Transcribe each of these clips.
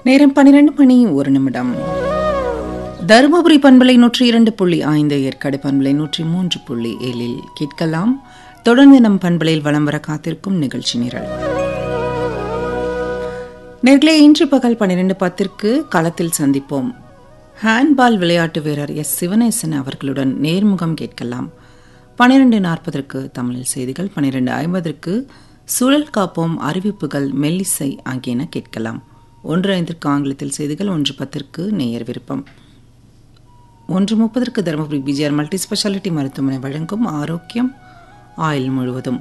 நேரம் பன்னிரண்டு மணி ஒரு நிமிடம் தருமபுரி பண்பலை நூற்றி இரண்டு புள்ளி ஐந்து ஏற்காடு பண்பலை நூற்றி மூன்று புள்ளி ஏழில் கேட்கலாம் தொடர்ந்து நம் பண்பலையில் வலம் வர காத்திருக்கும் நிகழ்ச்சி நிரல் நேர்களே இன்று பகல் பன்னிரண்டு பத்திற்கு களத்தில் சந்திப்போம் ஹேண்ட்பால் விளையாட்டு வீரர் எஸ் சிவனேசன் அவர்களுடன் நேர்முகம் கேட்கலாம் பன்னிரண்டு நாற்பதற்கு தமிழில் செய்திகள் பன்னிரண்டு ஐம்பதற்கு சுழல் காப்போம் அறிவிப்புகள் மெல்லிசை ஆகியன கேட்கலாம் ஒன்று ஐந்திற்கு ஆங்கிலத்தில் செய்திகள் ஒன்று பத்திற்கு நேயர் விருப்பம் ஒன்று முப்பதற்கு தருமபுரி பிஜிஆர் மல்டி ஸ்பெஷாலிட்டி மருத்துவமனை வழங்கும் ஆரோக்கியம் ஆயுள் முழுவதும்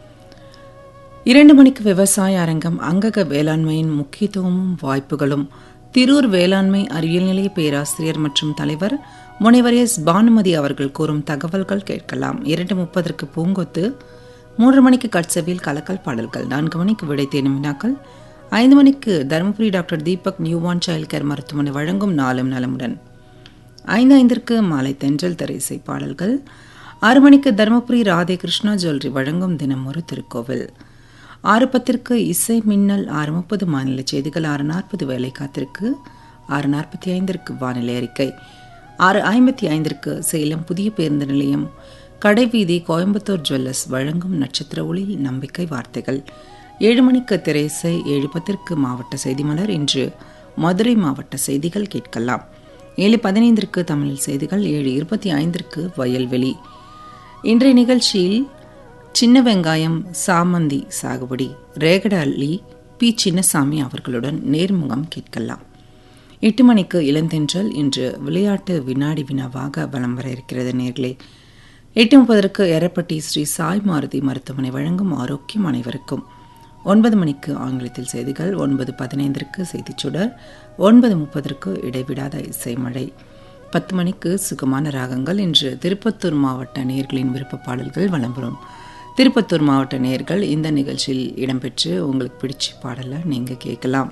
இரண்டு மணிக்கு விவசாய அரங்கம் அங்கக வேளாண்மையின் முக்கியத்துவமும் வாய்ப்புகளும் திரூர் வேளாண்மை அறிவியல் நிலைய பேராசிரியர் மற்றும் தலைவர் முனைவர் எஸ் பானுமதி அவர்கள் கூறும் தகவல்கள் கேட்கலாம் இரண்டு முப்பதற்கு பூங்கொத்து மூன்று மணிக்கு கட்சவில் கலக்கல் பாடல்கள் நான்கு மணிக்கு விடை தேடும் வினாக்கள் ஐந்து மணிக்கு தருமபுரி டாக்டர் தீபக் நியூவான் சைல்ட் கேர் மருத்துவமனை வழங்கும் நாளும் நலமுடன் ஐந்து ஐந்திற்கு மாலை தென்றல் தரிசை பாடல்கள் ஆறு மணிக்கு தருமபுரி ராதே கிருஷ்ணா ஜுவல்லரி வழங்கும் தினம் ஒரு திருக்கோவில் ஆறு பத்திற்கு இசை மின்னல் ஆறு முப்பது மாநில செய்திகள் ஆறு நாற்பது வேலை காத்திருக்கு ஆறு நாற்பத்தி ஐந்திற்கு வானிலை அறிக்கை ஆறு ஐம்பத்தி ஐந்திற்கு சேலம் புதிய பேருந்து நிலையம் கடைவீதி கோயம்புத்தூர் ஜுவல்லர்ஸ் வழங்கும் நட்சத்திர ஒளியில் நம்பிக்கை வார்த்தைகள் ஏழு மணிக்கு திரைசை ஏழு பத்திற்கு மாவட்ட செய்தி மலர் இன்று மதுரை மாவட்ட செய்திகள் கேட்கலாம் ஏழு பதினைந்திற்கு தமிழில் செய்திகள் ஏழு இருபத்தி ஐந்திற்கு வயல்வெளி இன்றைய நிகழ்ச்சியில் சின்ன வெங்காயம் சாமந்தி சாகுபடி ரேகட அள்ளி பி சின்னசாமி அவர்களுடன் நேர்முகம் கேட்கலாம் எட்டு மணிக்கு இளந்தென்றல் இன்று விளையாட்டு வினாடி வினாவாக வலம் வர இருக்கிறது நேர்களே எட்டு முப்பதற்கு எரப்பட்டி ஸ்ரீ சாய் மாருதி மருத்துவமனை வழங்கும் ஆரோக்கியம் அனைவருக்கும் ஒன்பது மணிக்கு ஆங்கிலத்தில் செய்திகள் ஒன்பது பதினைந்திற்கு செய்திச்சுடர் ஒன்பது முப்பதற்கு இடைவிடாத இசைமழை பத்து மணிக்கு சுகமான ராகங்கள் இன்று திருப்பத்தூர் மாவட்ட நேர்களின் விருப்ப பாடல்கள் வளம்பெறும் திருப்பத்தூர் மாவட்ட நேர்கள் இந்த நிகழ்ச்சியில் இடம்பெற்று உங்களுக்கு பிடிச்ச பாடலை நீங்கள் கேட்கலாம்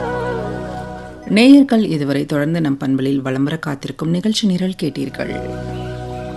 நேயர்கள் இதுவரை தொடர்ந்து நம் பண்பலில் வளம்பர காத்திருக்கும் நிகழ்ச்சி நிரல் கேட்டீர்கள்